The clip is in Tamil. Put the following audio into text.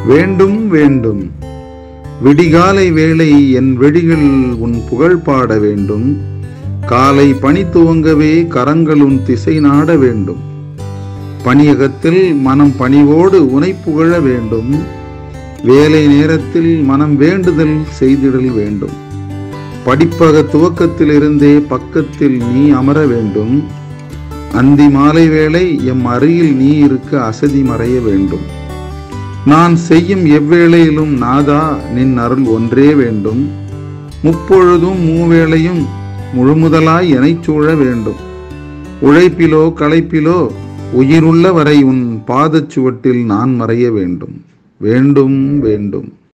வேண்டும் வேண்டும் விடிகாலை வேளை என் வெடிகள் உன் புகழ் பாட வேண்டும் காலை பணி துவங்கவே கரங்கள் உன் திசை நாட வேண்டும் பணியகத்தில் மனம் பணிவோடு உனை புகழ வேண்டும் வேலை நேரத்தில் மனம் வேண்டுதல் செய்திடல் வேண்டும் படிப்பக துவக்கத்திலிருந்தே பக்கத்தில் நீ அமர வேண்டும் அந்தி மாலை வேளை எம் அருகில் நீ இருக்க அசதி மறைய வேண்டும் நான் செய்யும் எவ்வேளையிலும் நாதா நின் அருள் ஒன்றே வேண்டும் முப்பொழுதும் மூவேளையும் முழுமுதலாய் எனச் சூழ வேண்டும் உழைப்பிலோ களைப்பிலோ உயிருள்ள வரை உன் பாதச்சுவட்டில் நான் மறைய வேண்டும் வேண்டும் வேண்டும்